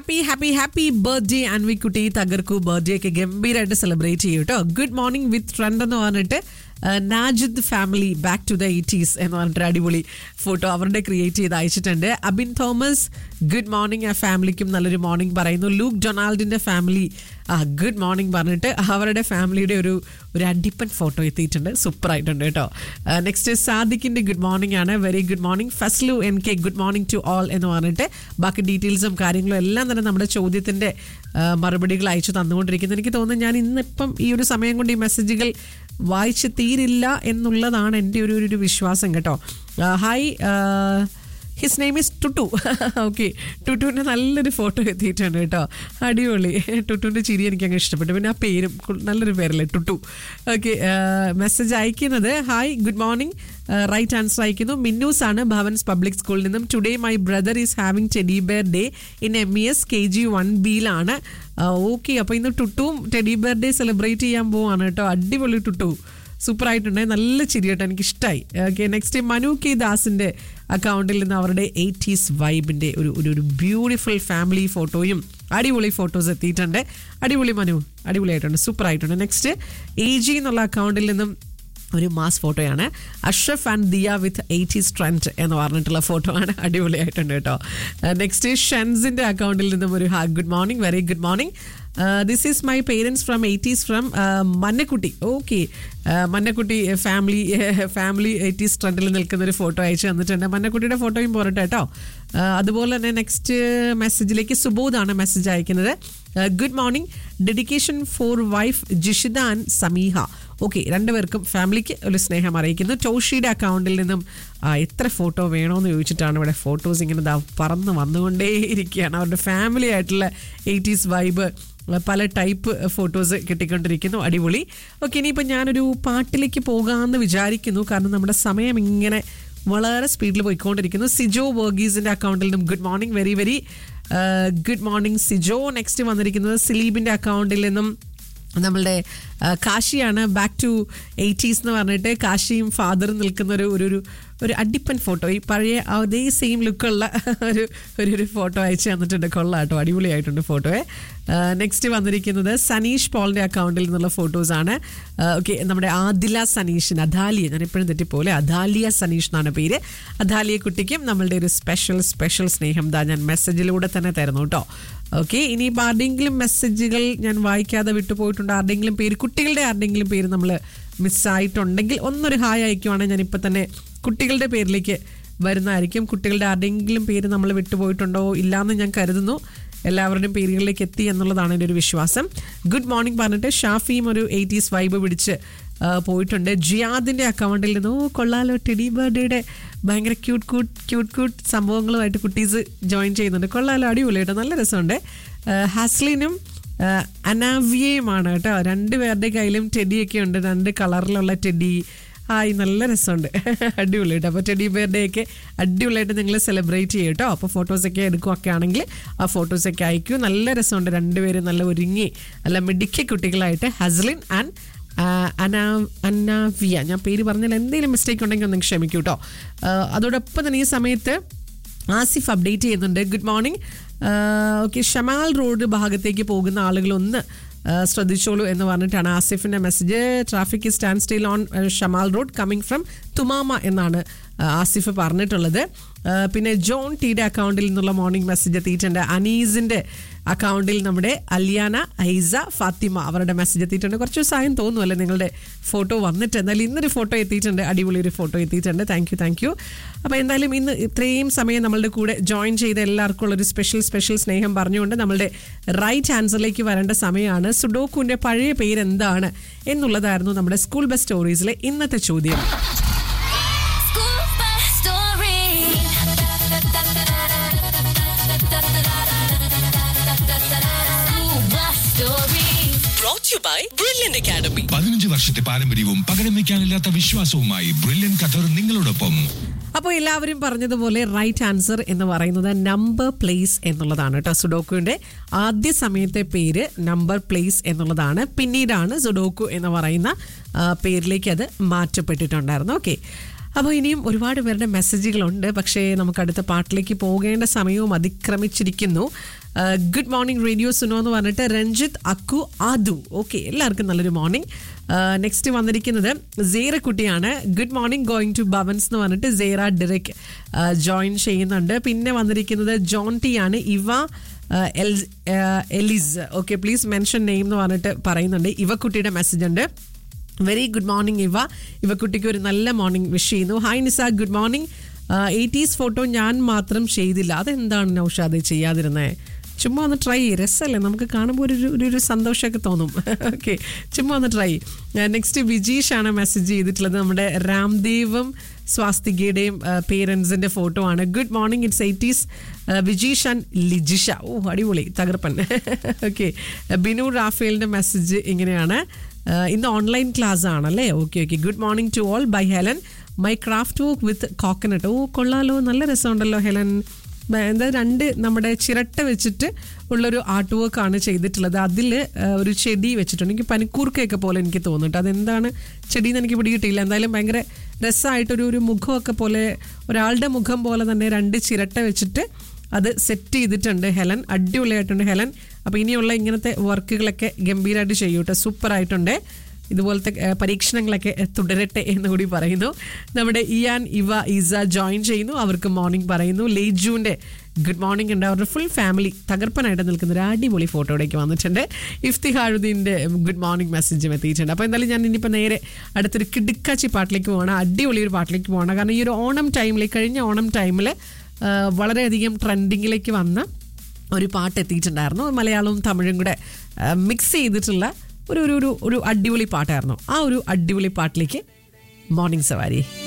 Happy happy happy birthday അൻവിക്കുട്ടി തകർക്കു birthday ഒക്കെ ഗംഭീരമായിട്ട് സെലിബ്രേറ്റ് ചെയ്യും കേട്ടോ ഗുഡ് മോർണിംഗ് വിത്ത് ഫ്രണ്ട് എന്ന് പറഞ്ഞിട്ട് ആ, Najid family back to the eighties എന്ന് പറഞ്ഞിട്ട് അടിപൊളി ഫോട്ടോ അവരുടെ ക്രിയേറ്റ് ചെയ്ത് അയച്ചിട്ടുണ്ട് അബിൻ തോമസ് ഗുഡ് മോർണിംഗ് ആ ഫാമിലിക്കും നല്ലൊരു മോർണിംഗ് പറയുന്നു ലൂക്ക് ഡൊണാൾഡിന്റെ ഫാമിലി ആ ഗുഡ് മോർണിംഗ് പറഞ്ഞിട്ട് അവരുടെ ഫാമിലിയുടെ ഒരു ഒരു അടിപ്പൻ ഫോട്ടോ എത്തിയിട്ടുണ്ട് സൂപ്പർ ആയിട്ടുണ്ട് കേട്ടോ നെക്സ്റ്റ് സാദിഖിന്റെ ഗുഡ് മോർണിംഗ് ആണ് very good morning Faslu N K good morning to all എന്ന് പറഞ്ഞിട്ട് ബാക്കി ഡീറ്റെയിൽസും കാര്യങ്ങളും എല്ലാം തന്നെ നമ്മുടെ ചോദ്യത്തിന്റെ ആ, മറുപടികൾ അയച്ചു തന്നുകൊണ്ടിരിക്കുന്നു എനിക്ക് തോന്നുന്നു ഞാൻ ഇന്നിപ്പം ഈ ഒരു സമയം കൊണ്ട് ഈ മെസ്സേജുകൾ വായിച്ച് തീരില്ല എന്നുള്ളതാണ് എൻ്റെ ഒരു ഒരു- ഒരു വിശ്വാസം കേട്ടോ hi his name is Tutu okay ടുട്ടുവിൻ്റെ നല്ലൊരു ഫോട്ടോ എത്തിയിട്ടുണ്ട് കേട്ടോ അടിപൊളി ടുട്ടുവിൻ്റെ ചിരി എനിക്ക് അങ്ങ് ഇഷ്ടപ്പെട്ടു പിന്നെ ആ പേരും കു- നല്ലൊരു പേരല്ലേ ടുട്ടു ഓക്കെ മെസ്സേജ് അയക്കുന്നത് hi good morning right answer അയക്കുന്നു മിന്നൂസ് ആണ് ഭവൻസ് പബ്ലിക് സ്കൂളിൽ നിന്നും today my brother is having teddy bear day in M E S K G one ബിയിലാണ് ഓക്കെ അപ്പോൾ ഇന്ന് ടുട്ടുവും ടെഡി ബെയർ ഡേ സെലിബ്രേറ്റ് ചെയ്യാൻ പോവാണ് കേട്ടോ അടിപൊളി ടുട്ടു സൂപ്പർ ആയിട്ടുണ്ട് നല്ല ചിരി കേട്ടോ എനിക്ക് ഇഷ്ടമായി ഓക്കെ നെക്സ്റ്റ് മനു കെ ദാസിന്റെ അക്കൗണ്ടിൽ നിന്ന് അവരുടെ എയ്റ്റീസ് വൈബിന്റെ ഒരു ഒരു ഒരു ബ്യൂട്ടിഫുൾ ഫാമിലി ഫോട്ടോയും അടിപൊളി ഫോട്ടോസ് എത്തിയിട്ടുണ്ട് അടിപൊളി മനു അടിപൊളിയായിട്ടുണ്ട് സൂപ്പർ ആയിട്ടുണ്ട് നെക്സ്റ്റ് എ ജി എന്നുള്ള അക്കൗണ്ടിൽ നിന്നും ഒരു മാസ് ഫോട്ടോയാണ് Ashraf and Diya with eighties trend എന്ന് പറഞ്ഞിട്ടുള്ള ഫോട്ടോ ആണ് അടിപൊളിയായിട്ടുണ്ട് കേട്ടോ നെക്സ്റ്റ് ഷെൻസിന്റെ അക്കൗണ്ടിൽ നിന്നും ഒരു good morning very good morning this is my parents from eighties from Mannakkutty okay Mannakkutty family family eighties ട്രെൻഡിൽ നിൽക്കുന്ന ഒരു ഫോട്ടോ അയച്ചു തന്നിട്ടുണ്ട് മന്നക്കുട്ടിയുടെ ഫോട്ടോയും പോരട്ടെ കേട്ടോ ആ, അതുപോലെ തന്നെ നെക്സ്റ്റ് മെസ്സേജിലേക്ക് സുബോധാണ് മെസ്സേജ് അയക്കുന്നത് good morning dedication for wife Jishitha and Sameeha okay രണ്ടുപേർക്കും ഫാമിലിക്ക് ഒരു സ്നേഹം അറിയിക്കുന്നു ടോഷിയുടെ അക്കൗണ്ടിൽ നിന്നും ആ, എത്ര ഫോട്ടോ വേണമെന്ന് ചോദിച്ചിട്ടാണ് ഇവിടെ ഫോട്ടോസ് ഇങ്ങനെ ദാ പറന്ന് വന്നുകൊണ്ടേയിരിക്കുകയാണ് അവരുടെ ഫാമിലി ആയിട്ടുള്ള എയ്റ്റീസ് വൈബ് പല ടൈപ്പ് ഫോട്ടോസ് കിട്ടിക്കൊണ്ടിരിക്കുന്നു അടിപൊളി ഓക്കെ ഇനിയിപ്പോൾ ഞാനൊരു പാട്ടിലേക്ക് പോകാമെന്ന് വിചാരിക്കുന്നു കാരണം നമ്മുടെ സമയം ഇങ്ങനെ വളരെ സ്പീഡിൽ പോയിക്കൊണ്ടിരിക്കുന്നു സിജോ വർഗീസിന്റെ അക്കൗണ്ടിൽ നിന്നും good morning very very good morning Sijo next വന്നിരിക്കുന്നത് സിലീബിന്റെ അക്കൗണ്ടിൽ നിന്നും നമ്മളുടെ ആ, കാശിയാണ് ബാക്ക് ടു എയ്റ്റീസ് എന്ന് പറഞ്ഞിട്ട് കാശിയും ഫാദറും നിൽക്കുന്ന ഒരു ഒരു ഒരു ഒരു അടിപ്പൻ ഫോട്ടോ ഈ പഴയ അതേ സെയിം ലുക്കുള്ള ഒരു ഒരു ഒരു ഫോട്ടോ അയച്ചു തന്നിട്ടുണ്ട് കൊള്ളാം കേട്ടോ അടിപൊളിയായിട്ടുണ്ട് ഫോട്ടോയെ നെക്സ്റ്റ് വന്നിരിക്കുന്നത് സനീഷ് പോളിന്റെ അക്കൗണ്ടിൽ നിന്നുള്ള ഫോട്ടോസാണ് ഓക്കെ നമ്മുടെ ആദില സനീഷിന് അധാലിയ ഞാൻ എപ്പോഴും തെറ്റിപ്പോലെ അധാലിയ സനീഷ് എന്നാണ് പേര് അധാലിയ കുട്ടിക്കും നമ്മളുടെ ഒരു സ്പെഷ്യൽ സ്പെഷ്യൽ സ്നേഹം ദാ ഞാൻ മെസ്സേജിലൂടെ തന്നെ തരുന്നു കേട്ടോ ഓക്കെ ഇനി ഇപ്പോൾ ആരുടെയെങ്കിലും മെസ്സേജുകൾ ഞാൻ വായിക്കാതെ വിട്ടുപോയിട്ടുണ്ട് ആരുടെയെങ്കിലും പേര് കുട്ടികളുടെ ആരുടെയെങ്കിലും പേര് നമ്മൾ മിസ്സായിട്ടുണ്ടെങ്കിൽ ഒന്നൊരു ഹായ് അയക്കുവാണെങ്കിൽ ഞാൻ ഇപ്പം തന്നെ കുട്ടികളുടെ പേരിലേക്ക് വരുന്നതായിരിക്കും കുട്ടികളുടെ ആരുടെയെങ്കിലും പേര് നമ്മൾ വിട്ടുപോയിട്ടുണ്ടോ ഇല്ലാന്ന് ഞാൻ കരുതുന്നു എല്ലാവരുടെയും പേരുകളിലേക്ക് എത്തി എന്നുള്ളതാണ് എൻ്റെ ഒരു വിശ്വാസം ഗുഡ് മോർണിംഗ് പറഞ്ഞിട്ട് ഷാഫിയും ഒരു എയ്റ്റീസ് വൈബ് പിടിച്ച് ആ, പോയിട്ടുണ്ട് ജിയാദിന്റെ അക്കൗണ്ടിൽ നിന്ന് ഓ കൊള്ളാലോ ടെഡി ബർത്ത്ഡേയുടെ ഭയങ്കര ക്യൂട്ട് ക്യൂട്ട് ക്യൂട്ട് ക്യൂട്ട് സംഭവങ്ങളുമായിട്ട് കുട്ടീസ് ജോയിൻ ചെയ്യുന്നുണ്ട് കൊള്ളാലോ അടിപൊളി കേട്ടോ നല്ല രസമുണ്ട് ആ, ഹസ്ലിനും ആ, അനാവിയയുമാണ് കേട്ടോ രണ്ട് പേരുടെ കയ്യിലും ടെഡിയൊക്കെ ഉണ്ട് രണ്ട് കളറിലുള്ള ടെഡി ഹായ് നല്ല രസമുണ്ട് അടിപൊളി കേട്ടോ അപ്പോൾ ടെഡി ബർത്ത്ഡേ ഒക്കെ അടിപൊളിയായിട്ട് നിങ്ങൾ സെലിബ്രേറ്റ് ചെയ്യും കേട്ടോ അപ്പോൾ ഫോട്ടോസൊക്കെ എടുക്കുകയൊക്കെ ആണെങ്കിൽ ആ ഫോട്ടോസൊക്കെ അയക്കൂ നല്ല രസമുണ്ട് രണ്ടുപേരും നല്ല ഒരുങ്ങി നല്ല മിടുക്കി കുട്ടികളായിട്ട് ഹസ്ലിൻ ആൻഡ് അനാ അന്നാവിയ ഞാൻ പേര് പറഞ്ഞാൽ എന്തെങ്കിലും മിസ്റ്റേക്ക് ഉണ്ടെങ്കിൽ ഒന്ന് ക്ഷമിക്കൂ കേട്ടോ അതോടൊപ്പം തന്നെ ഈ സമയത്ത് ആസിഫ് അപ്ഡേറ്റ് ചെയ്യുന്നുണ്ട് good morning okay Shamal road ഭാഗത്തേക്ക് പോകുന്ന ആളുകൾ ഒന്ന് ആ, ശ്രദ്ധിച്ചോളൂ എന്ന് പറഞ്ഞിട്ടാണ് ആസിഫിന്റെ message traffic stand still on Shamal road coming from Thumama എന്നാണ് ആ, ആസിഫ് പറഞ്ഞിട്ടുള്ളത് ആ, പിന്നെ ജോൺ ടീയുടെ അക്കൗണ്ടിൽ നിന്നുള്ള മോർണിംഗ് മെസ്സേജ് എത്തിയിട്ടുണ്ട് അനീസിന്റെ അക്കൗണ്ടിൽ നമ്മുടെ അലിയാന ഹൈസ ഫാത്തിമ അവരുടെ മെസ്സേജ് എത്തിയിട്ടുണ്ട് കുറച്ച് ദിവസമായും തോന്നുമല്ലേ നിങ്ങളുടെ ഫോട്ടോ വന്നിട്ട് എന്തായാലും ഇന്നൊരു ഫോട്ടോ എത്തിയിട്ടുണ്ട് അടിപൊളി ഒരു ഫോട്ടോ എത്തിയിട്ടുണ്ട് താങ്ക് യു താങ്ക് യു അപ്പോൾ എന്തായാലും ഇന്ന് ഇത്രയും സമയം നമ്മളുടെ കൂടെ ജോയിൻ ചെയ്ത എല്ലാവർക്കും ഉള്ളൊരു സ്പെഷ്യൽ സ്പെഷ്യൽ സ്നേഹം പറഞ്ഞുകൊണ്ട് നമ്മളുടെ റൈറ്റ് ആൻസറിലേക്ക് വരേണ്ട സമയമാണ് സുഡോക്കുവിൻ്റെ പഴയ പേര് എന്താണ് എന്നുള്ളതായിരുന്നു നമ്മുടെ സ്കൂൾ ബസ് സ്റ്റോറീസിലെ ഇന്നത്തെ ചോദ്യം School bus story. School bus story. brought to you by Brilliant Academy. പതിനഞ്ച് വർഷത്തെ പാരമ്പര്യവും പകരം വെക്കാനില്ലാത്ത വിശ്വാസവുമായി ബ്രില്യൻ ഖത്തർ നിങ്ങളോടൊപ്പം അപ്പോൾ എല്ലാവരും പറഞ്ഞതുപോലെ റൈറ്റ് ആൻസർ എന്ന് പറയുന്നത് നമ്പർ പ്ലേസ് എന്നുള്ളതാണ് കേട്ടോ സുഡോക്കുവിന്റെ ആദ്യ സമയത്തെ പേര് നമ്പർ പ്ലേസ് എന്നുള്ളതാണ് പിന്നീടാണ് സുഡോക്കു എന്ന് പറയുന്ന ആ, പേരിലേക്ക് അത് മാറ്റപ്പെട്ടിട്ടുണ്ടായിരുന്നു ഓക്കെ അപ്പോൾ ഇനിയും ഒരുപാട് പേരുടെ മെസ്സേജുകളുണ്ട് പക്ഷേ നമുക്ക് അടുത്ത പാട്ടിലേക്ക് പോകേണ്ട സമയവും അതിക്രമിച്ചിരിക്കുന്നു ഗുഡ് മോർണിംഗ് റേഡിയോ സുനോ എന്ന് പറഞ്ഞിട്ട് രഞ്ജിത്ത് അക്കു ആദു ഓക്കെ എല്ലാവർക്കും നല്ലൊരു മോർണിംഗ് നെക്സ്റ്റ് വന്നിരിക്കുന്നത് സേറ കുട്ടിയാണ് good morning going to Bhavans എന്ന് പറഞ്ഞിട്ട് സേറ ഡിറക് ജോയിൻ ചെയ്യുന്നുണ്ട് പിന്നെ വന്നിരിക്കുന്നത് ജോൺ ടി ആണ് ഇവ ആഹ് എൽ- ah Elise okay please mention name എന്ന് പറഞ്ഞിട്ട് പറയുന്നുണ്ട് ഇവക്കുട്ടിയുടെ മെസ്സേജ് ഉണ്ട് വെരി ഗുഡ് മോർണിംഗ് ഇവ ഇവക്കുട്ടിക്ക് ഒരു നല്ല മോർണിംഗ് വിഷ് ചെയ്യുന്നു hi Nisa good morning eighties photo ഞാൻ മാത്രം ചെയ്തില്ല അതെന്താണ് നൗഷാദ് ചെയ്യാതിരുന്നത് ചുമ്മാ ഒന്ന് ട്രൈ ചെയ്യ് രസമല്ലേ നമുക്ക് കാണുമ്പോൾ ഒരു ഒരു- ഒരു സന്തോഷമൊക്കെ തോന്നും ഓക്കെ ചുമ്മാ ഒന്ന് ട്രൈ നെക്സ്റ്റ് വിജീഷ് ആണ് മെസ്സേജ് ചെയ്തിട്ടുള്ളത് നമ്മുടെ രാംദേവും സ്വാസ്തികയുടെയും പേരൻസിന്റെ ഫോട്ടോ ആണ് good morning it's eighties Vijeesh and Lijisha ഓ അടിപൊളി തകർപ്പൻ ഓക്കെ ബിനു റാഫേലിന്റെ മെസ്സേജ് ഇങ്ങനെയാണ് Uh, ഇന്ന് ഓൺലൈൻ ക്ലാസ് ആണല്ലേ okay okay good morning to all by Helen my craft work with coconut ഓ കൊള്ളാലോ നല്ല രസമുണ്ടല്ലോ ഹെലൻ ബ- എന്താ രണ്ട് നമ്മുടെ ചിരട്ട വെച്ചിട്ട് ഉള്ളൊരു ആർട്ട് വർക്ക് ആണ് ചെയ്തിട്ടുള്ളത് അതിൽ ഒരു ചെടി വെച്ചിട്ടുണ്ട് എനിക്ക് പനിക്കൂർക്കയൊക്കെ പോലെ എനിക്ക് തോന്നുന്നുണ്ട് അതെന്താണ് ചെടി എന്ന് എനിക്ക് പിടികിട്ടിയില്ല എന്തായാലും ഭയങ്കര രസമായിട്ടൊരു ഒരു മുഖമൊക്കെ പോലെ ഒരാളുടെ മുഖം പോലെ തന്നെ രണ്ട് ചിരട്ട വെച്ചിട്ട് അത് സെറ്റ് ചെയ്തിട്ടുണ്ട് ഹെലൻ അടിപൊളിയായിട്ടുണ്ട് ഹെലൻ അപ്പോൾ ഇനിയുള്ള ഇങ്ങനത്തെ വർക്കുകളൊക്കെ ഗംഭീരമായിട്ട് ചെയ്യൂട്ടെ സൂപ്പർ ആയിട്ടുണ്ട് ഇതുപോലത്തെ ഏഹ്, പരീക്ഷണങ്ങളൊക്കെ തുടരട്ടെ എന്ന് കൂടി പറയുന്നു നമ്മുടെ ഇയാൻ ഇവ ഇസ ജോയിൻ ചെയ്യുന്നു അവർക്ക് മോർണിംഗ് പറയുന്നു ലേജുവിൻ്റെ ഗുഡ് മോർണിംഗ് ഉണ്ട് അവരുടെ ഫുൾ ഫാമിലി തകർപ്പനായിട്ട് നിൽക്കുന്ന ഒരു അടിപൊളി ഫോട്ടോയിലേക്ക് വന്നിട്ടുണ്ട് ഇഫ്തിഹാറുദ്ദീൻ്റെ ഗുഡ് മോർണിംഗ് മെസ്സേജും എത്തിയിട്ടുണ്ട് അപ്പോൾ എന്തായാലും ഞാൻ ഇനിയിപ്പോൾ നേരെ അടുത്തൊരു കിടുക്കാച്ചി പാട്ടിലേക്ക് പോകണം അടിപൊളി ഒരു പാട്ടിലേക്ക് പോകണം കാരണം ഈ ഒരു ഓണം ടൈമിൽ കഴിഞ്ഞ ഓണം ടൈമിൽ വളരെയധികം ട്രെൻഡിങ്ങിലേക്ക് വന്ന ഒരു പാട്ട് എത്തിയിട്ടുണ്ടായിരുന്നു മലയാളവും തമിഴും കൂടെ മിക്സ് ചെയ്തിട്ടുള്ള ഒരു ഒരു ഒരു ഒരു അടിപൊളി പാട്ടായിരുന്നു ആ ഒരു അടിപൊളി പാട്ടിലേക്ക് മോർണിംഗ് സവാരി